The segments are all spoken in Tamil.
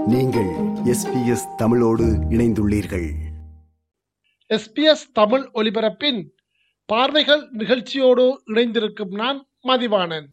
நீங்கள் எஸ்பிஎஸ் தமிழோடு இணைந்துள்ளீர்கள் எஸ்பிஎஸ் தமிழ் ஒலிபரப்பின் பார்வைகள் நிகழ்ச்சியோடு இணைந்திருக்கும் நான் மதிவாணன்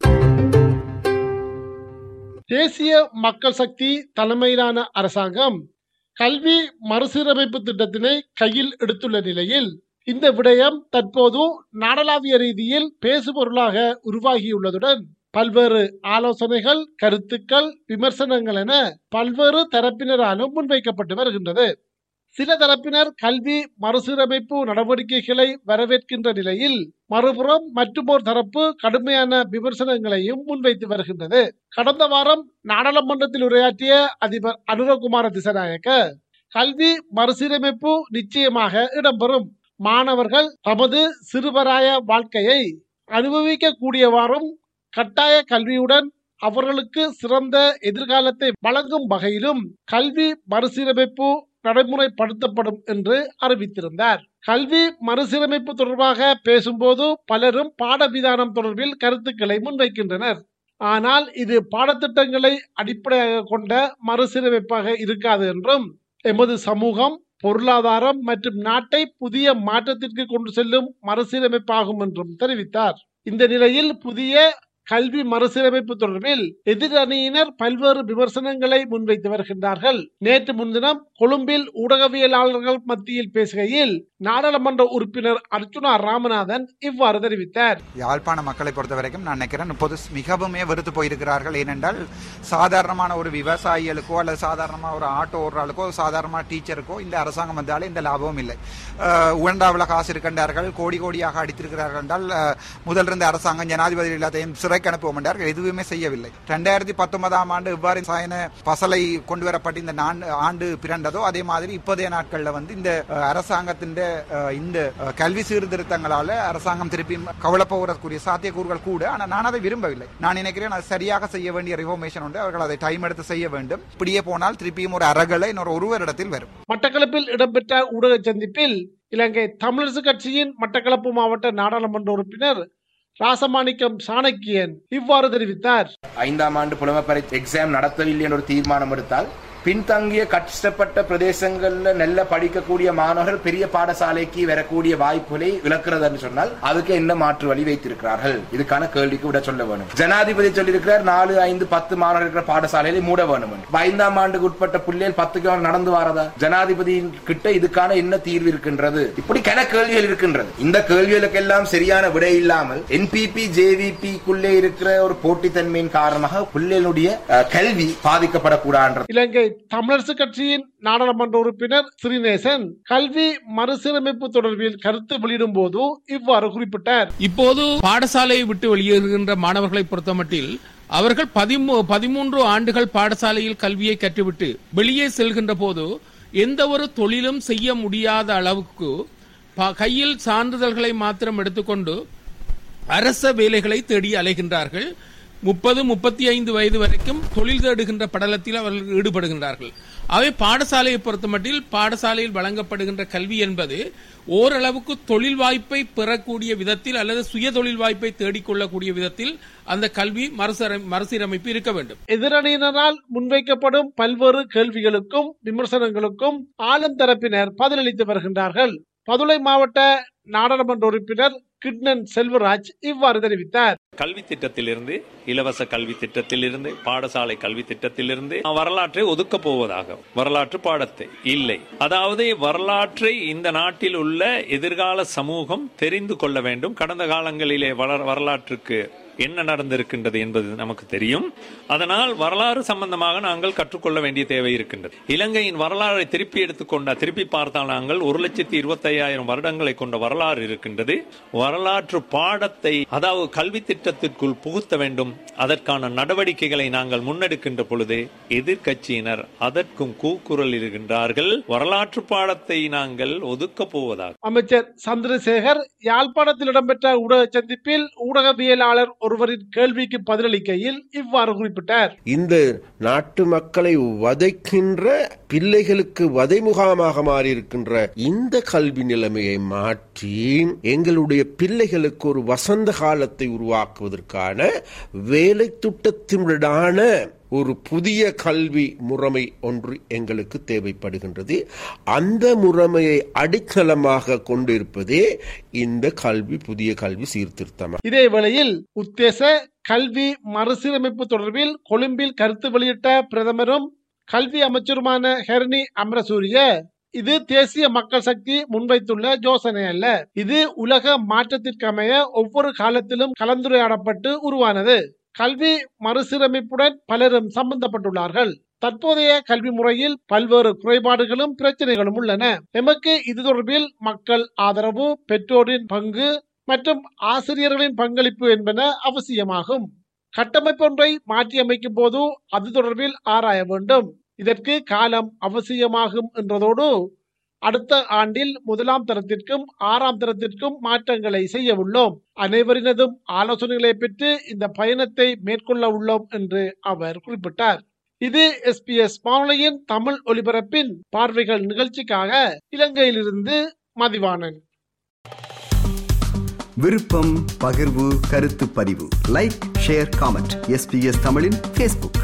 தேசிய மக்கள் சக்தி தலைமையிலான அரசாங்கம் கல்வி மறுசீரமைப்பு திட்டத்தினை கையில் எடுத்துள்ள நிலையில் இந்த விடயம் தற்போது நாடளாவிய ரீதியில் பேசுபொருளாக உருவாகியுள்ளதுடன் பல்வேறு ஆலோசனைகள் கருத்துக்கள் விமர்சனங்கள் என பல்வேறு தரப்பினராலும் முன்வைக்கப்பட்டு வருகின்றது சில தரப்பினர் கல்வி மறுசீரமைப்பு நடவடிக்கைகளை வரவேற்கின்ற நிலையில் மறுபுறம் மற்றுமோர் தரப்பு கடுமையான விமர்சனங்களையும் முன்வைத்து வருகின்றது கடந்த வாரம் நாடாளுமன்றத்தில் உரையாற்றிய அதிபர் அனுரகுமார திசநாயக்க கல்வி மறுசீரமைப்பு நிச்சயமாக இடம்பெறும் மாணவர்கள் தமது சிறுவராய வாழ்க்கையை அனுபவிக்க கூடியவாறும் கட்டாய கல்வியுடன் அவர்களுக்கு சிறந்த எதிர்காலத்தை வழங்கும் வகையிலும் கல்வி மறுசீரமைப்பு நடைமுறைப்படுத்தப்படும் என்று அறிவித்திருந்தார் கல்வி மறுசீரமைப்பு தொடர்பாக பேசும்போது பலரும் பாடவிதானம் தொடர்பில் கருத்துக்களை முன்வைக்கின்றனர் ஆனால் இது பாடத்திட்டங்களை அடிப்படையாக கொண்ட மறுசீரமைப்பாக இருக்காது என்றும் எமது சமூகம் பொருளாதாரம் மற்றும் நாட்டை புதிய மாற்றத்திற்கு கொண்டு செல்லும் மறுசீரமைப்பாகும் என்றும் தெரிவித்தார் இந்த நிலையில் புதிய கல்வி மறுசீரமைப்பு தொடர்பில் எதிரணியினர் பல்வேறு விமர்சனங்களை முன்வைத்து வருகின்றார்கள் நேற்று முன்தினம் கொழும்பில் ஊடகவியலாளர்கள் மத்தியில் பேசுகையில் நாடாளுமன்ற உறுப்பினர் அர்ச்சுனா ராமநாதன் இவ்வாறு தெரிவித்தார் யாழ்ப்பாண மக்களை பொறுத்த வரைக்கும் நான் நினைக்கிறேன் இப்போது மிகவுமே வெறுத்து போயிருக்கிறார்கள் ஏனென்றால் சாதாரணமான ஒரு விவசாயிகளுக்கோ அல்லது சாதாரணமாக ஒரு ஆட்டோ ஓடுறாளுக்கோ சாதாரணமாக டீச்சருக்கோ இந்த அரசாங்கம் வந்தாலே இந்த லாபமும் இல்லை உகண்டாவில் காசு இருக்கின்றார்கள் கோடி கோடியாக அடித்திருக்கிறார்கள் என்றால் முதல் இருந்த அரசாங்கம் ஜனாதிபதி எல்லாத்தையும் சிறைக்கு அனுப்புவோம் என்றார்கள் எதுவுமே செய்யவில்லை ரெண்டாயிரத்தி பத்தொன்பதாம் ஆண்டு இவ்வாறு சாயன பசலை கொண்டு வரப்பட்டு இந்த ஆண்டு பிறண்டதோ அதே மாதிரி இப்போதைய நாட்களில் வந்து இந்த அரசாங்கத்தின் இந்த கல்வி சீர்திருத்தங்களால அரசாங்கம் திருப்பி கவலைப்போகிறக்கூடிய சாத்தியக்கூறுகள் கூட ஆனால் நான் அதை விரும்பவில்லை நான் நினைக்கிறேன் அது சரியாக செய்ய வேண்டிய ரிஃபர்மேஷன் உண்டு அவர்கள் அதை டைம் எடுத்து செய்ய வேண்டும் இப்படியே போனால் திருப்பியும் ஒரு அறகலை இன்னொரு ஒருவரிடத்தில் வரும் மட்டக்களப்பில் இடம்பெற்ற ஊடக சந்திப்பில் இலங்கை தமிழரசு கட்சியின் மட்டக்களப்பு மாவட்ட நாடாளுமன்ற உறுப்பினர் ராசமாணிக்கம் சாணக்கியன் இவ்வாறு தெரிவித்தார் ஐந்தாம் ஆண்டு புலமைப்பரி எக்ஸாம் நடத்தவில்லை என்ற ஒரு தீர்மானம் எடுத்தால் பின்தங்கிய கஷ்டப்பட்ட பிரதேசங்கள்ல நல்ல படிக்கக்கூடிய மாணவர்கள் பெரிய பாடசாலைக்கு வரக்கூடிய வாய்ப்புகளை விளக்குறது சொன்னால் அதுக்கு என்ன மாற்று வழி வைத்திருக்கிறார்கள் இதுக்கான கேள்விக்கு விட சொல்ல வேணும் ஜனாதிபதி சொல்லியிருக்கிறார் நாலு ஐந்து பத்து மாணவர்கள் இருக்கிற பாடசாலையில மூட வேணும் ஐந்தாம் ஆண்டுக்கு உட்பட்ட பிள்ளைகள் பத்து கிலோ நடந்து வரதா ஜனாதிபதி கிட்ட இதுக்கான என்ன தீர்வு இருக்கின்றது இப்படி கன கேள்விகள் இருக்கின்றது இந்த கேள்விகளுக்கு எல்லாம் சரியான விடை இல்லாமல் என்பிபி ஜேவிபிக்குள்ளே இருக்கிற ஒரு போட்டித்தன்மையின் காரணமாக பிள்ளைகளுடைய கல்வி பாதிக்கப்படக்கூடாது இலங்கை தமிழரசு கட்சியின் நாடாளுமன்ற உறுப்பினர் ஸ்ரீநேசன் கல்வி மறுசீரமைப்பு தொடர்பில் கருத்து வெளியிடும் போது இவ்வாறு குறிப்பிட்டார் இப்போது பாடசாலையை விட்டு வெளியேறுகின்ற மாணவர்களை பொறுத்தமட்டில் அவர்கள் பதிமூன்று ஆண்டுகள் பாடசாலையில் கல்வியை கற்றுவிட்டு வெளியே செல்கின்ற போது எந்த ஒரு தொழிலும் செய்ய முடியாத அளவுக்கு கையில் சான்றிதழ்களை மாத்திரம் எடுத்துக்கொண்டு அரச வேலைகளை தேடி அலைகின்றார்கள் முப்பது முப்பத்தி ஐந்து வயது வரைக்கும் தொழில் தேடுகின்ற படலத்தில் அவர்கள் ஈடுபடுகின்றார்கள் அவை பாடசாலையை பொறுத்தமட்டில் பாடசாலையில் வழங்கப்படுகின்ற கல்வி என்பது ஓரளவுக்கு தொழில் வாய்ப்பை பெறக்கூடிய விதத்தில் அல்லது சுய தொழில் வாய்ப்பை தேடிக்கொள்ளக்கூடிய விதத்தில் அந்த கல்வி மறுசீரமைப்பு இருக்க வேண்டும் எதிரணியினரால் முன்வைக்கப்படும் பல்வேறு கேள்விகளுக்கும் விமர்சனங்களுக்கும் ஆளும் தரப்பினர் பதிலளித்து வருகின்றார்கள் பதுளை மாவட்ட நாடாளுமன்ற உறுப்பினர் கிட்னன் செல்வராஜ் இவ்வாறு தெரிவித்தார் கல்வி திட்டத்திலிருந்து இலவச கல்வி திட்டத்திலிருந்து பாடசாலை கல்வி திட்டத்திலிருந்து வரலாற்றை ஒதுக்க போவதாக வரலாற்று பாடத்தை இல்லை அதாவது வரலாற்றை இந்த நாட்டில் உள்ள எதிர்கால சமூகம் தெரிந்து கொள்ள வேண்டும் கடந்த காலங்களிலே வரலாற்றுக்கு என்ன நடந்திருக்கின்றது என்பது நமக்கு தெரியும் அதனால் வரலாறு சம்பந்தமாக நாங்கள் கற்றுக்கொள்ள வேண்டிய தேவை இருக்கின்றது இலங்கையின் வரலாறை திருப்பி எடுத்துக்கொண்ட திருப்பி பார்த்தால் நாங்கள் ஒரு லட்சத்தி இருபத்தி ஐயாயிரம் வருடங்களை கொண்ட வரலாறு இருக்கின்றது வரலாற்று பாடத்தை அதாவது கல்வி திட்டத்திற்குள் புகுத்த வேண்டும் அதற்கான நடவடிக்கைகளை நாங்கள் முன்னெடுக்கின்ற பொழுது எதிர்கட்சியினர் அதற்கும் கூக்குரல் இருக்கின்றார்கள் வரலாற்று பாடத்தை நாங்கள் ஒதுக்க போவதாக அமைச்சர் சந்திரசேகர் யாழ்ப்பாணத்தில் இடம்பெற்ற ஊடக சந்திப்பில் ஊடகவியலாளர் ஒருவரின் கேள்விக்கு பதிலளிக்கையில் இவ்வாறு குறிப்பிட்டார் இந்த நாட்டு மக்களை வதைக்கின்ற பிள்ளைகளுக்கு வதை முகாமாக மாறியிருக்கின்ற இந்த கல்வி நிலைமையை மாற்றி எங்களுடைய பிள்ளைகளுக்கு ஒரு வசந்த காலத்தை உருவாக்குவதற்கான வேலை திட்டத்தினுடான ஒரு புதிய கல்வி முறைமை ஒன்று எங்களுக்கு தேவைப்படுகின்றது அந்த முறைமையை அடித்தளமாக கொண்டிருப்பதே இந்த கல்வி புதிய கல்வி சீர்திருத்தம் இதே வேளையில் உத்தேச கல்வி மறுசீரமைப்பு தொடர்பில் கொழும்பில் கருத்து வெளியிட்ட பிரதமரும் கல்வி அமைச்சருமான ஹெர்னி அமரசூரிய இது தேசிய மக்கள் சக்தி முன்வைத்துள்ள யோசனை அல்ல இது உலக மாற்றத்திற்கமைய ஒவ்வொரு காலத்திலும் கலந்துரையாடப்பட்டு உருவானது கல்வி மறுசீரமைப்புடன் பலரும் சம்பந்தப்பட்டுள்ளார்கள் தற்போதைய கல்வி முறையில் பல்வேறு குறைபாடுகளும் பிரச்சனைகளும் உள்ளன எமக்கு இது தொடர்பில் மக்கள் ஆதரவு பெற்றோரின் பங்கு மற்றும் ஆசிரியர்களின் பங்களிப்பு என்பன அவசியமாகும் கட்டமைப்பொன்றை மாற்றியமைக்கும் போது அது தொடர்பில் ஆராய வேண்டும் இதற்கு காலம் அவசியமாகும் என்றதோடு அடுத்த ஆண்டில் முதலாம் தரத்திற்கும் ஆறாம் தரத்திற்கும் மாற்றங்களை செய்ய உள்ளோம் அனைவரினதும் ஆலோசனைகளை பெற்று இந்த பயணத்தை மேற்கொள்ள உள்ளோம் என்று அவர் குறிப்பிட்டார் இது எஸ்பிஎஸ் வானொலியின் தமிழ் ஒலிபரப்பின் பார்வைகள் நிகழ்ச்சிக்காக இலங்கையிலிருந்து மதிவாணன் விருப்பம் பகிர்வு கருத்து பதிவு லைக் ஷேர் காமெண்ட் எஸ்பிஎஸ் தமிழின் ஃபேஸ்புக்